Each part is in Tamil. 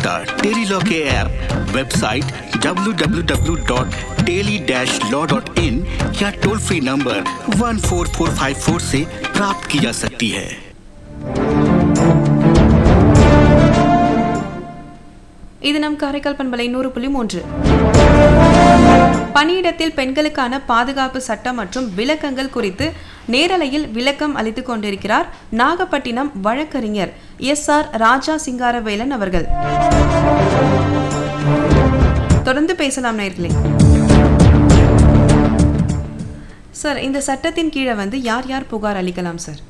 विक्रेता टेलीलॉ के ऐप वेबसाइट www.teli-law.in या टोल फ्री नंबर 14454 से प्राप्त की जा सकती है இது நம் காரைக்கால் பண்பலை நூறு புள்ளி மூன்று பணியிடத்தில் பெண்களுக்கான பாதுகாப்பு சட்டம் மற்றும் விளக்கங்கள் குறித்து நேரலையில் விளக்கம் அளித்துக் கொண்டிருக்கிறார் நாகப்பட்டினம் வழக்கறிஞர் எஸ் ஆர் ராஜா சிங்காரவேலன் அவர்கள் தொடர்ந்து பேசலாம் நேர்களே சார் இந்த சட்டத்தின் கீழே வந்து யார் யார் புகார் அளிக்கலாம் சார்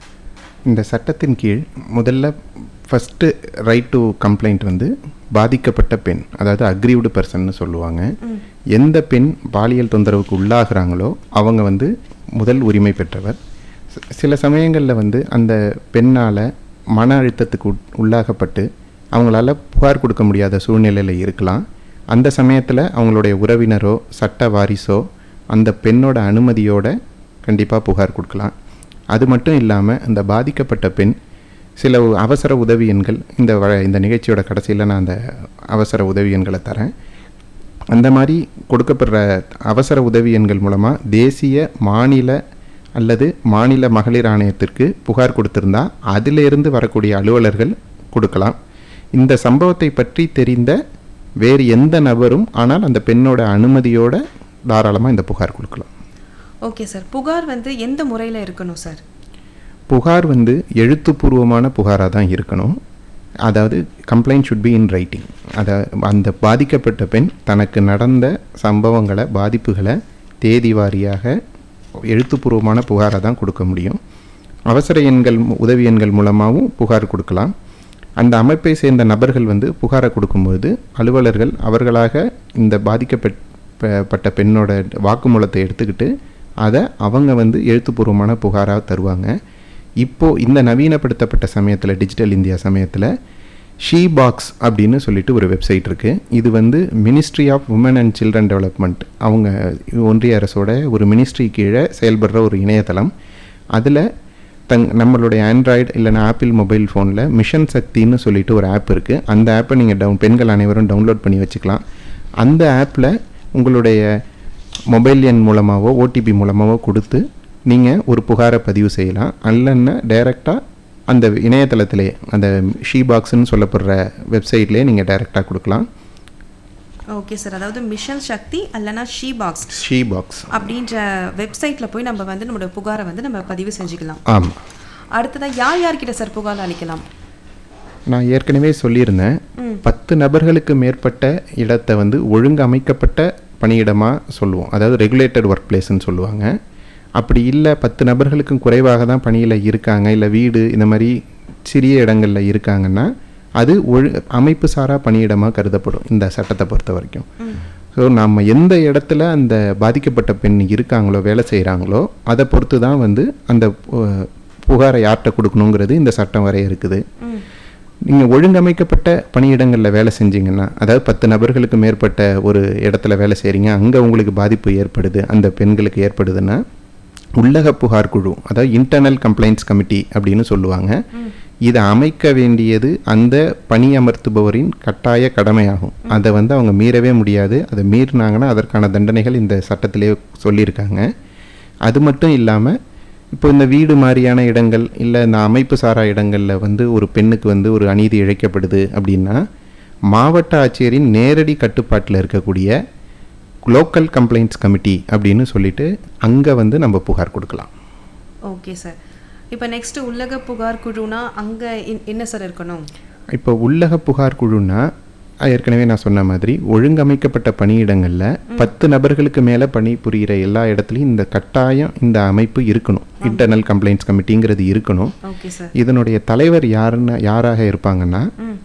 இந்த சட்டத்தின் கீழ் முதல்ல ஃபஸ்ட்டு ரைட் டு கம்ப்ளைண்ட் வந்து பாதிக்கப்பட்ட பெண் அதாவது அக்ரீவ்டு பர்சன்னு சொல்லுவாங்க எந்த பெண் பாலியல் தொந்தரவுக்கு உள்ளாகிறாங்களோ அவங்க வந்து முதல் உரிமை பெற்றவர் சி- சில சமயங்களில் வந்து அந்த பெண்ணால் மன அழுத்தத்துக்கு உட்- உள்ளாகப்பட்டு அவங்களால புகார் கொடுக்க முடியாத சூழ்நிலையில் இருக்கலாம் அந்த சமயத்தில் அவங்களுடைய உறவினரோ சட்ட வாரிசோ அந்த பெண்ணோட அனுமதியோட கண்டிப்பாக புகார் கொடுக்கலாம் அது மட்டும் இல்லாமல் அந்த பாதிக்கப்பட்ட பெண் சில உ- அவசர உதவி எண்கள் இந்த வ இந்த நிகழ்ச்சியோட கடைசியில் நான் அந்த அவசர உதவி எண்களை தரேன் அந்த மாதிரி கொடுக்கப்படுற அவசர உதவி எண்கள் மூலமாக தேசிய மாநில அல்லது மாநில மகளிர் ஆணையத்திற்கு புகார் கொடுத்திருந்தா அதிலிருந்து வரக்கூடிய அலுவலர்கள் கொடுக்கலாம் இந்த சம்பவத்தை பற்றி தெரிந்த வேறு எந்த நபரும் ஆனால் அந்த பெண்ணோட அனுமதியோட தாராளமாக இந்த புகார் கொடுக்கலாம் ஓகே சார் புகார் வந்து எந்த முறையில் இருக்கணும் சார் புகார் வந்து எழுத்துப்பூர்வமான புகாராக தான் இருக்கணும் அதாவது complaint should be in writing அதை அந்த பாதிக்கப்பட்ட பெண் தனக்கு நடந்த சம்பவங்களை பாதிப்புகளை தேதி வாரியாக எழுத்துப்பூர்வமான புகாரை தான் கொடுக்க முடியும் அவசர எண்கள் மு- உதவி எண்கள் மூலமாகவும் புகார் கொடுக்கலாம் அந்த அமைப்பை சேர்ந்த நபர்கள் வந்து புகாரை கொடுக்கும்போது அலுவலர்கள் அவர்களாக இந்த பாதிக்கப்பட் ப- பட்ட பெண்ணோட வாக்குமூலத்தை எடுத்துக்கிட்டு அதை அவங்க வந்து எழுத்துப்பூர்வமான புகாராக தருவாங்க இப்போது இந்த நவீனப்படுத்தப்பட்ட சமயத்தில் டிஜிட்டல் இந்தியா சமயத்தில் ஷீ பாக்ஸ் அப்படின்னு சொல்லிட்டு ஒரு வெப்சைட் இருக்குது இது வந்து ministry of women and children development அவங்க ஒன்றிய அரசோட ஒரு மினிஸ்ட்ரி கீழே செயல்படுற ஒரு இணையதளம் அதில் தங் நம்மளுடைய ஆண்ட்ராய்டு இல்லைனா ஆப்பிள் மொபைல் ஃபோனில் மிஷன் சக்தின்னு சொல்லிட்டு ஒரு ஆப் இருக்குது அந்த ஆப்பை நீங்கள் டவுன் பெண்கள் அனைவரும் டவுன்லோட் பண்ணி வச்சுக்கலாம் அந்த ஆப்பில் உங்களுடைய மொபைல் எண் மூலமாகவோ ஓடிபி மூலமாகவோ கொடுத்து நீங்கள் ஒரு புகாரை பதிவு செய்யலாம் அல்லன்னா டைரெக்டாக அந்த இணையதளத்திலே அந்த ஷீ பாக்ஸ்ன்னு சொல்லப்படுற வெப்சைட்லேயே நீங்கள் டைரெக்டாக கொடுக்கலாம் ஓகே சார் அதாவது மிஷன் சக்தி அல்லனா ஷீ பாக்ஸ் ஷீ பாக்ஸ் அப்படின்ற வெப்சைட்டில் போய் நம்ம வந்து நம்மளோட புகாரை வந்து நம்ம பதிவு செஞ்சுக்கலாம் ஆமாம் அடுத்ததாக யார் யார்கிட்ட சார் புகார் அளிக்கலாம் நான் ஏற்கனவே சொல்லியிருந்தேன் பத்து நபர்களுக்கு மேற்பட்ட இடத்தை வந்து ஒழுங்கமைக்கப்பட்ட பணியிடமாக சொல்லுவோம் அதாவது ரெகுலேட்டட் ஒர்க் பிளேஸ்ன்னு சொல்லுவாங்க அப்படி இல்லை பத்து நபர்களுக்கும் குறைவாக தான் பணியில் இருக்காங்க இல்லை வீடு இந்த மாதிரி சிறிய இடங்களில் இருக்காங்கன்னா அது ஒழு அமைப்பு சாரா பணியிடமாக கருதப்படும் இந்த சட்டத்தை பொறுத்த வரைக்கும் ஸோ நம்ம எந்த இடத்துல அந்த பாதிக்கப்பட்ட பெண் இருக்காங்களோ வேலை செய்கிறாங்களோ அதை பொறுத்து தான் வந்து அந்த பு- புகாரை யார்கிட்ட கொடுக்கணுங்கிறது இந்த சட்டம் வரைய இருக்குது நீங்கள் ஒழுங்கமைக்கப்பட்ட பணியிடங்களில் வேலை செஞ்சீங்கன்னா அதாவது பத்து நபர்களுக்கு மேற்பட்ட ஒரு இடத்துல வேலை செய்கிறீங்க அங்கே உங்களுக்கு பாதிப்பு ஏற்படுது அந்த பெண்களுக்கு ஏற்படுதுன்னா உள்ளக புகார் குழு அதாவது இன்டர்னல் கம்ப்ளைண்ட்ஸ் கமிட்டி அப்படின்னு சொல்லுவாங்க இதை அமைக்க வேண்டியது அந்த பணி அமர்த்துபவரின் கட்டாய கடமையாகும் அதை வந்து அவங்க மீறவே முடியாது அதை மீறினாங்கன்னா அதற்கான தண்டனைகள் இந்த சட்டத்திலே சொல்லியிருக்காங்க அது மட்டும் இல்லாமல் இப்போ இந்த வீடு மாதிரியான இடங்கள் இல்லை இந்த அமைப்பு சாரா இடங்களில் வந்து ஒரு பெண்ணுக்கு வந்து ஒரு அநீதி இழைக்கப்படுது அப்படின்னா மாவட்ட ஆட்சியரின் நேரடி கட்டுப்பாட்டில் இருக்கக்கூடிய லோக்கல் கம்ப்ளைண்ட்ஸ் கமிட்டி அப்படின்னு சொல்லிட்டு அங்கே வந்து நம்ம புகார் கொடுக்கலாம் ஓகே சார் இப்போ நெக்ஸ்ட் உள்ளக புகார் குழுனா அங்கே என்ன சார் இருக்கணும் இப்போ உள்ளக புகார் குழுன்னா அஹ், ஏற்கனவே நான் சொன்ன மாதிரி ஒழுங்கமைக்கப்பட்ட பணியிடங்களில் பத்து நபர்களுக்கு மேலே பணி புரிகிற எல்லா இடத்துலையும் இந்த கட்டாயம் இந்த அமைப்பு இருக்கணும் இன்டர்னல் கம்ப்ளைண்ட்ஸ் கமிட்டிங்கிறது இருக்கணும் ஓகே சார் இதனுடைய தலைவர் யாருன்னு யாராக இருப்பாங்கன்னா